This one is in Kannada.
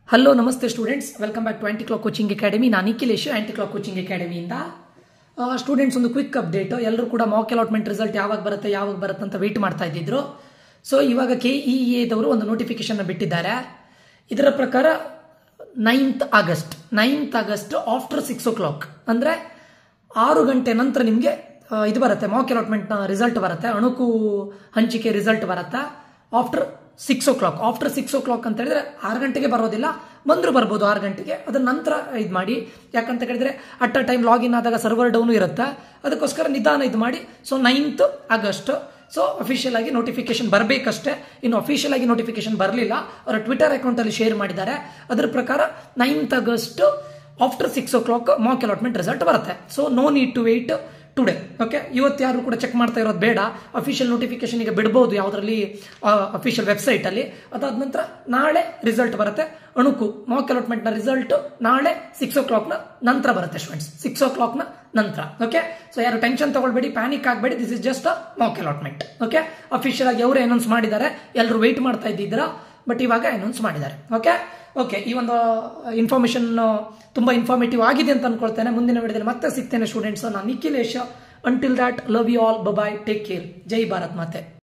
ಹಲೋ ನಮಸ್ತೆ students welcome back to anti clock coaching academy ನಾನು ನಿಖಿಲೇಶ್ ಆಂಟಿ ಕ್ಲಾಕ್ ಕೋಚಿಂಗ್ ಅಕಾಡೆಮಿಯಿಂದ ಸ್ಟೂಡೆಂಟ್ಸ್ ಒಂದು ಕ್ವಿಕ್ ಅಪ್ಡೇಟ್ ಎಲ್ಲರೂ ಕೂಡ ಮಾಕ್ ಅಲಾಟ್ಮೆಂಟ್ ರಿಸಲ್ಟ್ ಯಾವಾಗ ಬರುತ್ತೆ ಯಾವಾಗ ಬರುತ್ತೆ ಅಂತ ವೆಯ್ಟ್ ಮಾಡ್ತಾ ಇದ್ದಿದ್ರು ಸೊ ಇವಾಗ ಕೆ ಇ ಎದವರು ಒಂದು ನೋಟಿಫಿಕೇಶನ್ ಬಿಟ್ಟಿದ್ದಾರೆ ಇದರ ಪ್ರಕಾರ ninth August ninth August after six o'clock ಅಂದರೆ ಆರು ಗಂಟೆ ನಂತರ ನಿಮಗೆ ಇದು ಬರುತ್ತೆ ಮಾಕ್ ಅಲಾಟ್ಮೆಂಟ್ನ ರಿಸಲ್ಟ್ ಬರುತ್ತೆ ಅಣುಕು ಹಂಚಿಕೆ ರಿಸಲ್ಟ್ ಬರುತ್ತೆ after six o'clock after six o'clock ಅಂತ ಹೇಳಿದ್ರೆ ಆರು ಗಂಟೆಗೆ ಬರೋದಿಲ್ಲ ಬಂದರೂ ಬರ್ಬೋದು ಆರು ಗಂಟೆಗೆ ಅದರ ನಂತರ ಇದು ಮಾಡಿ ಯಾಕಂತ ಹೇಳಿದ್ರೆ ಅಟ್ ಅ ಟೈಮ್ ಲಾಗಿನ್ ಆದಾಗ ಸರ್ವರ್ ಡೌನು ಇರುತ್ತೆ ಅದಕ್ಕೋಸ್ಕರ ನಿಧಾನ ಇದು ಮಾಡಿ so ninth August so official ಆಗಿ ನೋಟಿಫಿಕೇಶನ್ ಬರಬೇಕಷ್ಟೇ ಇನ್ನು ಅಫಿಷಿಯಲ್ ಆಗಿ ನೋಟಿಫಿಕೇಶನ್ ಬರಲಿಲ್ಲ ಅವರ ಟ್ವಿಟರ್ ಅಕೌಂಟಲ್ಲಿ ಶೇರ್ ಮಾಡಿದ್ದಾರೆ ಅದರ ಪ್ರಕಾರ ninth August after six o'clock mock allotment result ಬರುತ್ತೆ so no need to wait today okay ಇವತ್ತು ಯಾರು ಕೂಡ ಚೆಕ್ ಮಾಡ್ತಾ ಇರೋದು ಬೇಡ ಅಫಿಷಿಯಲ್ ನೋಟಿಫಿಕೇಶನ್ ಈಗ ಬಿಡ್ಬೋದು ಯಾವುದರಲ್ಲಿ ಅಫಿಷಿಯಲ್ ವೆಬ್ಸೈಟಲ್ಲಿ ಅದಾದ ನಂತರ ನಾಳೆ ರಿಸಲ್ಟ್ ಬರುತ್ತೆ ಅಣುಕು ಮಾಕ್ ಅಲಾಟ್ಮೆಂಟ್ನ ರಿಸಲ್ಟ್ ನಾಳೆ ಸಿಕ್ಸ್ ಓ ಕ್ಲಾಕ್ನ ನಂತರ ಬರುತ್ತೆ ಸ್ಟೂಡೆಂಟ್ಸ್ ಸಿಕ್ಸ್ ಓ ಕ್ಲಾಕ್ನ ನಂತರ ಓಕೆ ಸೊ ಯಾರು ಟೆನ್ಷನ್ ತಗೊಳ್ಬೇಡಿ ಪ್ಯಾನಿಕ್ ಆಗಬೇಡಿ this is just a mock allotment okay official ಆಗಿ ಅವರು ಅನೌನ್ಸ್ ಮಾಡಿದ್ದಾರೆ ಎಲ್ಲರೂ ವೆಯ್ಟ್ ಮಾಡ್ತಾ ಇದ್ದಿದ್ದೀರಾ ಬಟ್ ಇವಾಗ ಅನೌನ್ಸ್ ಮಾಡಿದ್ದಾರೆ ಓಕೆ ಓಕೆ ಈ ಒಂದು ಇನ್ಫಾರ್ಮೇಶನ್ ತುಂಬಾ ಇನ್ಫಾರ್ಮೇಟಿವ್ ಆಗಿದೆ ಅಂತ ಅನ್ಕೊಳ್ತೇನೆ ಮುಂದಿನ ವಿಡಿಯೋದಲ್ಲಿ ಮತ್ತೆ ಸಿಗ್ತೇನೆ ಸ್ಟೂಡೆಂಟ್ಸ್ ನಾನು Nikhilesh until that love you all bye bye take care ಜೈ ಭಾರತ್ ಮಾತೆ